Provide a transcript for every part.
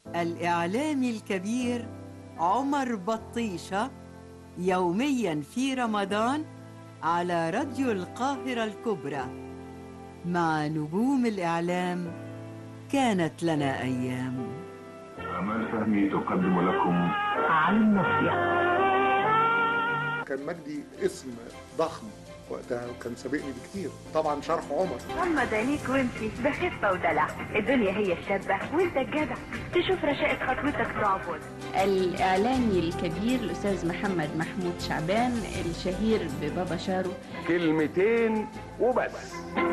الإعلامي الكبير عمر بطيشة يوميا في رمضان على راديو القاهرة الكبرى مع نجوم الإعلام كانت لنا أيام آمال فهمي تقدم لكم على الناصية كان مجدي اسم ضخم وقتها وكان سابقني بكتير طبعا شرح عمر غمض عينيك وامشي بخفة ودلع الدنيا هي الشابة وانت الجدع تشوف رشاقة خطوتك تعبد الإعلامي الكبير الأستاذ محمد محمود شعبان الشهير ببابا شارو كلمتين وبس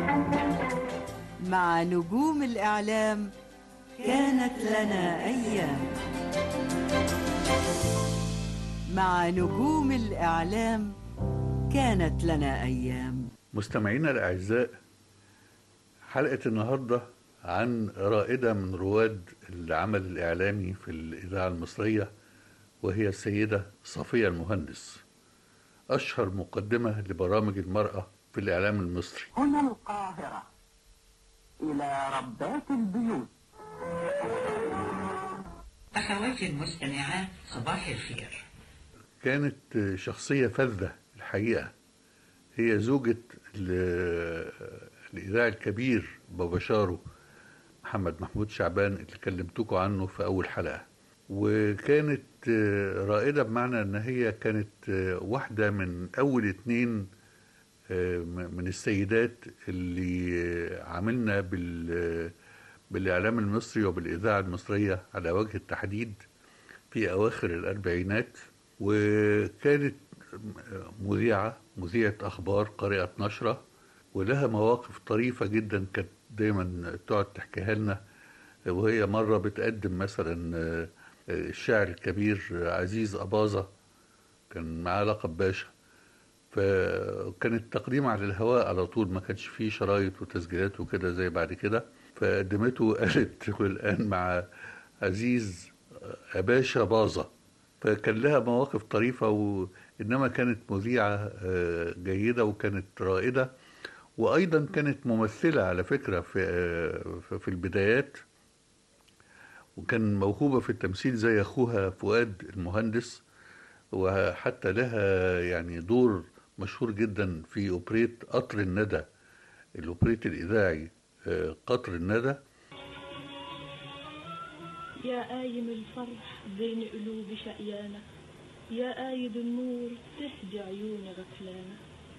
مع نجوم الإعلام كانت لنا أيام مع نجوم الإعلام كانت لنا أيام مستمعينا الأعزاء حلقة النهاردة عن رائدة من رواد العمل الإعلامي في الإذاعة المصرية وهي السيدة صفية المهندس أشهر مقدمة لبرامج المرأة في الإعلام المصري هنا القاهرة إلى ربات البيوت أخواتي المستمعات صباح الخير كانت شخصية فذة الحقيقة هي زوجة ال- الإذاعي الكبير بابا شارو محمد محمود شعبان اللي كلمتكم عنه في أول حلقة وكانت آه، رائدة بمعنى أن هي كانت آه، واحدة من أول اتنين آه، م- من السيدات اللي آه، عملنا بال بالإعلام المصري وبالإذاعة المصرية على وجه التحديد في أواخر الأربعينات وكانت مذيعة مذيعة أخبار قارئة نشرة ولها مواقف طريفة جدا كانت دايما تقعد تحكيها لنا وهي مرة بتقدم مثلا آه، الشاعر الكبير عزيز أباظة كان معاه لقب باشا فكان التقديم على الهواء على طول ما كانش فيه شرايط وتسجيلات وكده زي بعد كده فقدمته قالت الآن مع عزيز أباشا باظة فكان لها مواقف طريفة وإنما كانت مذيعة آه، جيدة وكانت رائدة وأيضا كانت ممثلة على فكرة في آه، في البدايات وكان موهوبة في التمثيل زي أخوها فؤاد المهندس وحتى لها يعني دور مشهور جدا في أوبريت قطر الندى الأوبريت الإذاعي آه، قطر الندى يا قايم الفرح بين قلوب شقيانة يا قايد النور تهدي عيوني غفلانة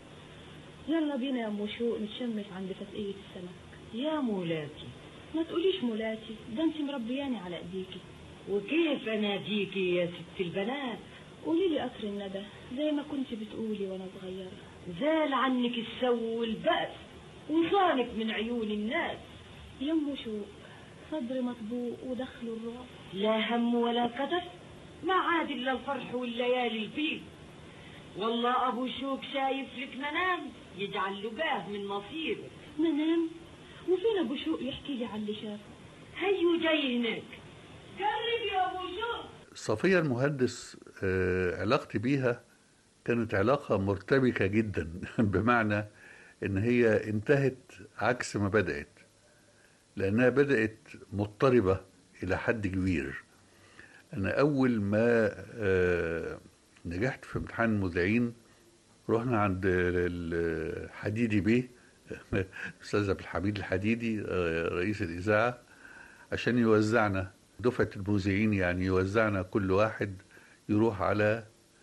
يلا بينا يا ام شوق نتشمس عند فتقية السمك يا مولاتي ما تقوليش مولاتي ده انت مربياني على ايديكي وكيف اناديكي يا ست البنات قولي لي قطر الندى زي ما كنت بتقولي وانا صغيرة زال عنك السو والبأس وصانك من عيون الناس يا ام شوق صدري مطبوق ودخله الرعب لا هم ولا قدر ما عاد الا الفرح والليالي البيض والله ابو شوق شايف لك منام يجعل له باه من نصيبك منام وفين ابو شوق يحكي لي على اللي شافه هيو جاي هناك قرب يا ابو شوق صفية المهندس آه، علاقتي بيها كانت علاقة مرتبكة جدا بمعنى ان هي انتهت عكس ما بدأت لانها بدأت مضطربة الى حد كبير انا اول ما آه، نجحت في امتحان المذيعين رحنا عند الحديدي بيه الاستاذ عبد الحميد الحديدي آه، رئيس الاذاعه عشان يوزعنا دفعه المذيعين يعني يوزعنا كل واحد يروح على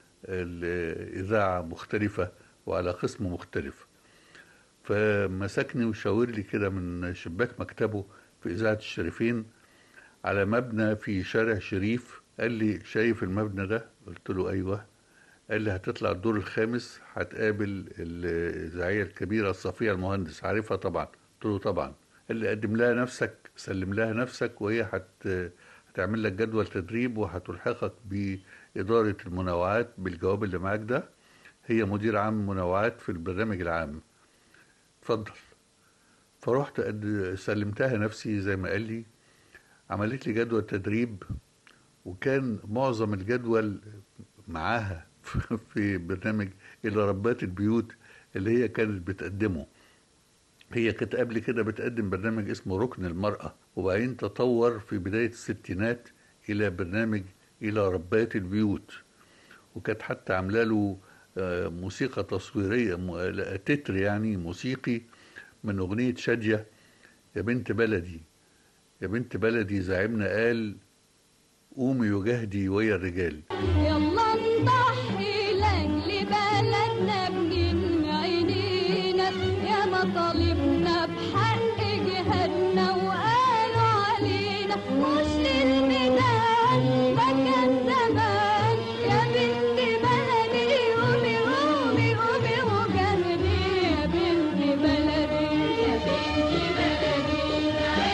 الاذاعه مختلفه وعلى قسم مختلف فمسكني وشاور لي كده من شباك مكتبه في اذاعه الشريفين على مبنى في شارع شريف قال لي شايف المبنى ده قلت له ايوه قال لي هتطلع الدور الخامس هتقابل الاذاعيه الكبيره صفيه المهندس عارفها طبعا قلت له طبعا قال لي قدم لها نفسك سلم لها نفسك وهي هت هتعمل لك جدول تدريب وهتلحقك بإدارة المنوعات بالجواب اللي معاك ده هي مدير عام منوعات في البرنامج العام اتفضل فرحت قد سلمتها نفسي زي ما قال لي عملت لي جدول تدريب وكان معظم الجدول معاها في برنامج إلى ربات البيوت اللي هي كانت بتقدمه هي كانت قبل كده بتقدم برنامج اسمه ركن المرأة وبعدين تطور في بداية الستينات إلى برنامج إلى ربات البيوت وكانت حتى عاملة له آه، موسيقى تصويرية م- لا، تتر يعني موسيقي من أغنية شادية يا بنت بلدي يا بنت بلدي زعيمنا قال قومي وجهدي ويا الرجال يلا نضحي لاجل بلدنا بنين عينينا يا مطالبنا بحق جهادنا وقالوا علينا مش للميدان ده كان زمان يا بنت بلدي قومي قومي قومي وجهدي يا بنت بلدي يا بنت بلدي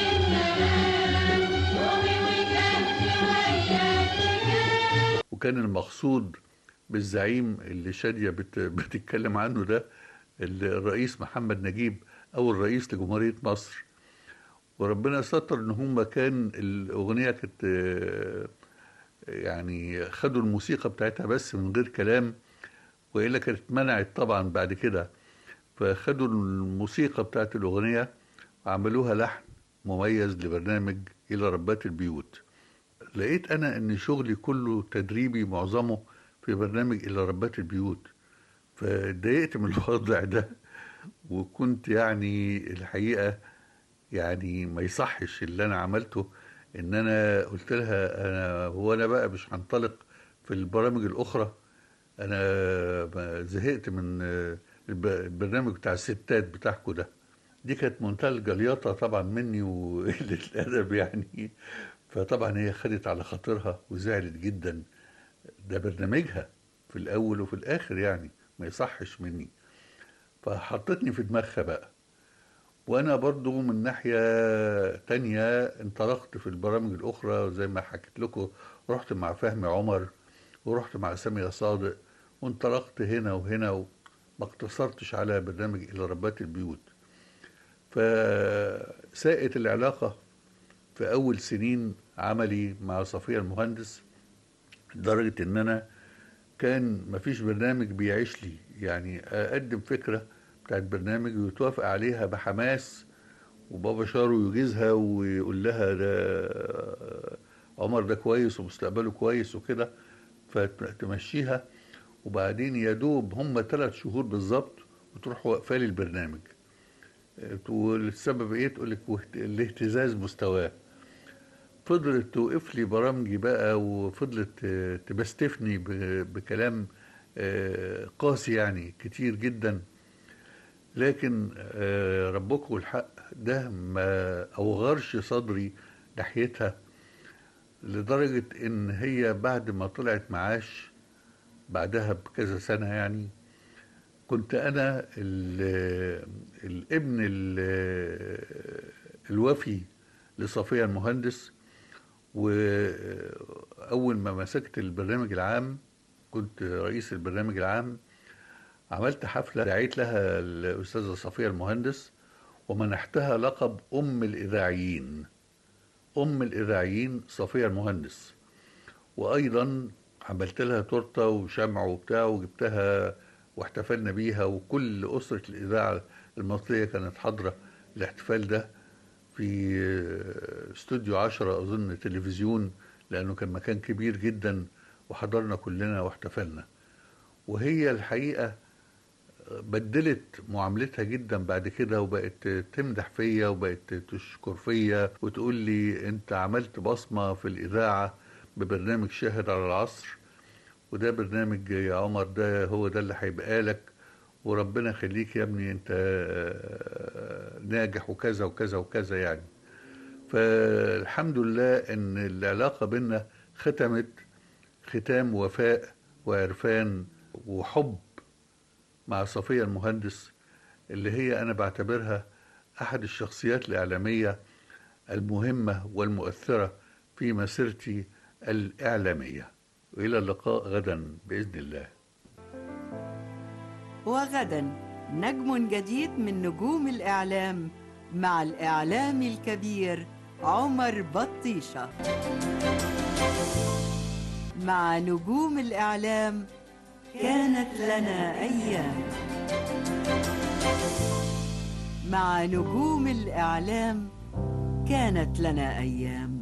عيننا قومي وجهدي ويا الرجال وكان المقصود بالزعيم اللي شادية بت... بتتكلم عنه ده الرئيس محمد نجيب أول رئيس لجمهورية مصر وربنا ستر إن هم كان الأغنية كانت آه، يعني خدوا الموسيقى بتاعتها بس من غير كلام وإلا كانت منعت طبعا بعد كده فخدوا الموسيقى بتاعت الأغنية وعملوها لحن مميز لبرنامج إلى ربات البيوت لقيت انا ان شغلي كله تدريبي معظمه في برنامج الى ربات البيوت فاتضايقت من الوضع ده وكنت يعني الحقيقه يعني ما يصحش اللي انا عملته ان انا قلت لها انا هو انا بقى مش هنطلق في البرامج الاخرى انا ما زهقت من الب- البرنامج بتاع الستات بتاعكم ده دي كانت منتهى الجليطه طبعا مني وقله الادب يعني فطبعا هي خدت على خاطرها وزعلت جدا ده برنامجها في الاول وفي الاخر يعني ما يصحش مني فحطتني في دماغها بقى وانا برضو من ناحية تانية انطلقت في البرامج الاخرى زي ما حكيت لكم رحت مع فهمي عمر ورحت مع سامية صادق وانطلقت هنا وهنا وما اقتصرتش على برنامج الى ربات البيوت فساءت العلاقة في أول سنين عملي مع صفية المهندس لدرجة إن أنا كان مفيش برنامج بيعيش لي يعني أقدم فكرة بتاعت برنامج ويتوافق عليها بحماس وبابا شارو يجيزها ويقول لها ده عمر ده كويس ومستقبله كويس وكده فتمشيها وبعدين يا دوب هم ثلاث شهور بالظبط وتروح واقفه لي البرنامج والسبب ايه تقول لك الاهتزاز مستواه فضلت توقف لي برامجي بقى وفضلت تبستفني بكلام قاسي يعني كتير جدا لكن ربكم الحق ده ما اوغرش صدري ناحيتها لدرجة ان هي بعد ما طلعت معاش بعدها بكذا سنة يعني كنت انا الابن الوفي لصفية المهندس واول ما مسكت البرنامج العام كنت رئيس البرنامج العام عملت حفلة دعيت لها الأستاذة صفية المهندس ومنحتها لقب أم الإذاعيين أم الإذاعيين صفية المهندس وأيضا عملت لها تورتة وشمع وبتاع وجبتها واحتفلنا بيها وكل أسرة الإذاعة المصرية كانت حاضرة الاحتفال ده في استوديو عشرة أظن تلفزيون لأنه كان مكان كبير جدا وحضرنا كلنا واحتفلنا وهي الحقيقة بدلت معاملتها جدا بعد كده وبقت تمدح فيا وبقت تشكر فيا وتقول لي انت عملت بصمة في الإذاعة ببرنامج شاهد على العصر وده برنامج يا عمر ده هو ده اللي هيبقى لك وربنا يخليك يا ابني انت ناجح وكذا وكذا وكذا يعني فالحمد لله ان العلاقة بينا ختمت ختام وفاء وعرفان وحب مع صفية المهندس اللي هي أنا بعتبرها أحد الشخصيات الإعلامية المهمة والمؤثرة في مسيرتي الإعلامية وإلى اللقاء غدا بإذن الله وغدا نجم جديد من نجوم الإعلام مع الإعلامي الكبير عمر بطيشة مع نجوم الإعلام كانت لنا أيام مع نجوم الإعلام كانت لنا أيام